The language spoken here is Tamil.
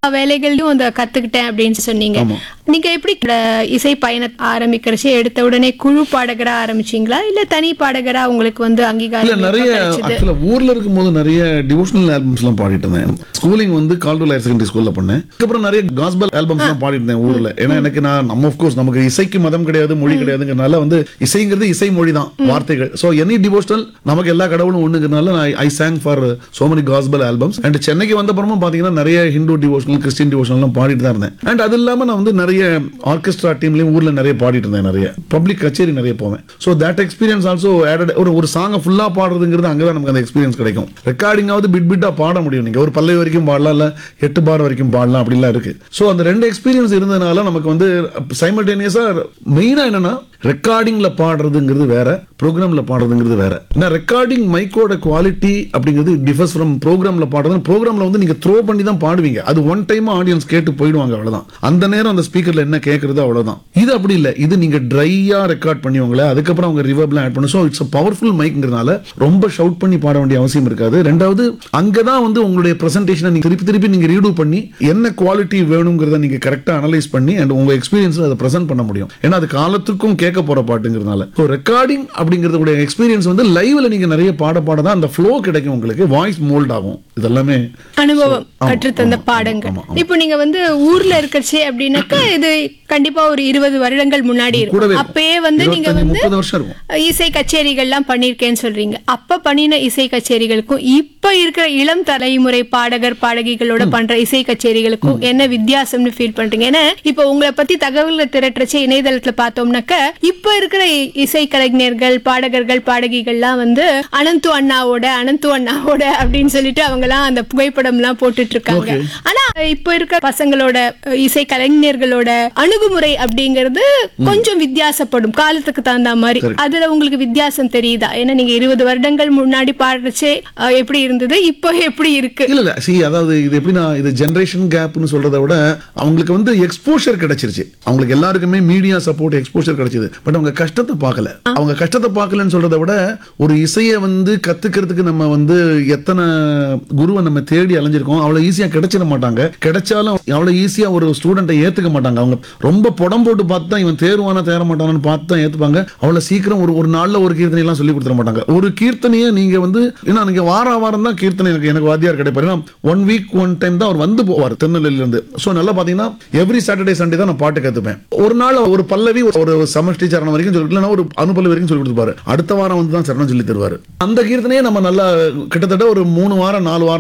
வேலைகளையும் அந்த கத்துக்கிட்டேன் அப்படின்னு சொன்னீங்க ஆமா. நீங்க எப்படி இந்த இசை பயணத்தை ஆரம்பிக்கிறச்சு எடுத்த உடனே குழு பாடகரா ஆரம்பிச்சீங்களா இல்ல தனி பாடகரா உங்களுக்கு வந்து இல்ல அங்கீகாரம் நிறைய எப்ப கிடைச்சது ஆக்சுவலா ஊர்ல இருக்கும்போது நிறைய டிவோஷனல் ஆல்பம்ஸ் எல்லாம் பாடிட்டு இருந்தேன் ஸ்கூலிங் வந்து கால்டூல் ஹையர் செகண்டரி ஸ்கூல்ல பண்ணேன் அதுக்கப்புறம் நிறைய காஸ்பல் ஆல்பம்ஸ் எல்லாம் பாடிட்டு இருந்தேன் ஊர்ல ஏன்னா எனக்கு நான் நம்ம ஆஃப் கோர்ஸ் நமக்கு இசைக்கு மதம் கிடையாது மொழி கிடையாதுங்கிறனால வந்து இசைங்கிறது இசை மொழி தான் வார்த்தைகள் சோ எனி டிவோஷனல் நமக்கு எல்லா கடவுளும் ஒண்ணுங்கிறனால I sang for so many gospel albums and சென்னைக்கு வந்த அப்புறமா பாத்தீங்கன்னா நிறைய ஹிந்து டிவோஷனல் கிறிஸ்டின் டிவோஷனல் எல்லாம் பாடிட்டு தான் இருந்தேன் அண்ட் அது இல்லாம நான் வந்து நிறைய ஆர்கெஸ்ட்ரா டீம்லயும் ஊர்ல நிறைய பாடிட்டு இருந்தேன் நிறைய பப்ளிக் கச்சேரி நிறைய போவேன் so that experience also added ஒரு ஒரு சாங்கை ஃபுல்லா பாடுறதுங்கிறது அங்கதான் நமக்கு அந்த எக்ஸ்பீரியன்ஸ் கிடைக்கும் ரெக்கார்டிங்காவது பிட் பிட்டா பாட முடியும் நீங்க ஒரு பல்லவி வரைக்கும் பாடலாம் இல்ல எட்டு பார் வரைக்கும் பாடலாம் அப்படிலாம் இருக்கு ஸோ அந்த ரெண்டு எக்ஸ்பீரியன்ஸ் இருந்ததுனால நமக்கு வந்து சைமல்டேனியஸா மெயினா என்னன்னா ரெக்கார்டிங்ல பாடுறதுங்கிறது வேற ப்ரோக்ராம்ல பாடுறதுங்கிறது வேற ஏன்னா ரெக்கார்டிங் மைக்கோட குவாலிட்டி அப்படிங்கிறது டிஃபர்ஸ் ஃப்ரம் ப்ரோக்ராம்ல பாடுறது ப்ரோக்ராம்ல வந்து நீங்க த்ரோ பண்ணி தான் பாடுவீங்க அது ஒன் டைம் ஆடியன்ஸ் கேட்டு போயிடுவாங்க அவ்வளவுதான் அந்த நேரம் அந்த ஸ்பீக்கர்ல என்ன கேட்கறது அவ்வளவுதான் இது அப்படி இல்ல இது நீங்க ட்ரையா ரெக்கார்ட் பண்ணிவங்கள அதுக்கப்புறம் அவங்க ரிவர்ப்லாம் ஆட் பண்ணும் ஸோ இட்ஸ் பவர்ஃபுல் மைக்ங்கிறதுனால ரொம்ப ஷவுட் பண்ணி பாட வேண்டிய அவசியம் இருக்காது ரெண்டாவது அங்கதான் வந்து உங்களுடைய பிரசன்டேஷனை நீங்க திருப்பி திருப்பி நீங்க ரீடூ பண்ணி என்ன குவாலிட்டி வேணுங்கிறத நீங்க கரெக்டா அனலைஸ் பண்ணி அண்ட் உங்க எக்ஸ்பீரியன்ஸ் அதை பிரசன்ட் பண்ண முடியும் ஏன்னா அது காலத்துக்கும் கேட்க போற பாட்டுங்கிறதுனால ஸோ ரெக்கார்டிங் அப்படிங்கிறதுடைய எக்ஸ்பீரியன்ஸ் வந்து லைவ்ல நீங்க நிறைய பாட பாட தான் அந்த ஃப்ளோ கிடைக்கும் உங்களுக்கு வாய்ஸ் மோல்ட் ஆகும் இதெல்லாமே அனுபவம் ஆமா, கற்றுத்தந்த ஆமா, பாடங்கள் ஆமா, ஆமா. இப்போ நீங்க வந்து ஊர்ல இருக்கச்சே அப்படின்னாக்கா இது கண்டிப்பா ஒரு இருபது வருடங்கள் முன்னாடி கூடவே இருக்கும் அப்பயே வந்து நீங்க 25, வந்து 30 வருஷம் இருக்கும் இசை கச்சேரிகள்லாம் பண்ணிருக்கேன்னு சொல்றீங்க அப்ப பண்ணின இசை கச்சேரிகளுக்கும் இப்ப இருக்கிற இளம் தலைமுறை பாடகர் பாடகிகளோட பண்ற இசை கச்சேரிகளுக்கும் என்ன வித்தியாசம்னு ஃபீல் பண்றீங்க ஏன்னா இப்ப உங்களை பத்தி தகவல்களை திரட்டுறச்சே இணையதளத்துல பார்த்தோம்னாக்க இப்ப இருக்கிற இ- இசை கலைஞர்கள் பாடகர்கள் பாடகிகள்லாம் வந்து அனந்து அண்ணாவோட அனந்து அண்ணாவோட அப்படின்னு சொல்லிட்டு அவங்க எல்லாம் அந்த புகைப்படம் எல்லாம் போட்டுட்டு இருக்காங்க Okay. ஆனா இப்ப இருக்க பசங்களோட அஹ், இசை கலைஞர்களோட அணுகுமுறை அப்படிங்கிறது கொஞ்சம் வித்தியாசப்படும் காலத்துக்கு தகுந்த மாதிரி Correct. அதுல உங்களுக்கு வித்தியாசம் தெரியுதா ஏன்னா நீங்க இருபது வருடங்கள் முன்னாடி பாடுறச்சே அஹ், எப்படி இருந்தது இப்போ எப்படி இருக்கு இல்ல இல்ல சி அதாவது இது எப்படின்னா இது ஜெனரேஷன் கேப்னு சொல்றதை விட அவங்களுக்கு வந்து எக்ஸ்போஷர் கிடைச்சிருச்சு அவங்களுக்கு எல்லாருக்குமே மீடியா சப்போர்ட் எக்ஸ்போஷர் கிடைச்சது பட் அவங்க கஷ்டத்தை பார்க்கல அவங்க கஷ்டத்தை பார்க்கலன்னு சொல்றதை விட ஒரு இசையை வந்து கத்துக்கிறதுக்கு நம்ம வந்து எத்தனை குருவை நம்ம தேடி அலைஞ்சிருக்கோம் அவ்வளவு ஈஸியா கிடைச்சிட மாட்டாங்க கிடைச்சாலும் அவ்வளவு ஈஸியா ஒரு ஸ்டூடெண்ட்டை ஏத்துக்க மாட்டாங்க அவங்க ரொம்ப புடம் போட்டு பார்த்து தான் இவன் தேர்வானா தேர மாட்டானான்னு பார்த்து தான் ஏத்துப்பாங்க அவ்வளவு சீக்கிரம் ஒரு ஒரு நாள்ல ஒரு கீர்த்தனை எல்லாம் சொல்லி கொடுத்துட மாட்டாங்க ஒரு கீர்த்தனையை நீங்க வந்து ஏன்னா நீங்க வார வாரம் தான் கீர்த்தனை எனக்கு எனக்கு வாத்தியார் கிடைப்பாரு ஒன் வீக் ஒன் டைம் தான் அவர் வந்து போவார் திருநெல்வேலியில இருந்து ஸோ நல்லா பாத்தீங்கன்னா எவ்ரி சாட்டர்டே சண்டே தான் நான் பாட்டு கத்துப்பேன் ஒரு நாள் ஒரு பல்லவி ஒரு சமஷ்டி சரணம் வரைக்கும் சொல்லி இல்லைன்னா ஒரு அனுபல்லவி வரைக்கும் சொல்லி கொடுத்துப்பாரு அடுத்த வாரம் வந்து தான் சரணம் சொல்லி தருவாரு அந்த கீர்த்தனையை நம்ம நல்லா கிட்டத்தட்ட ஒரு மூணு வாரம் நாலு வாரம்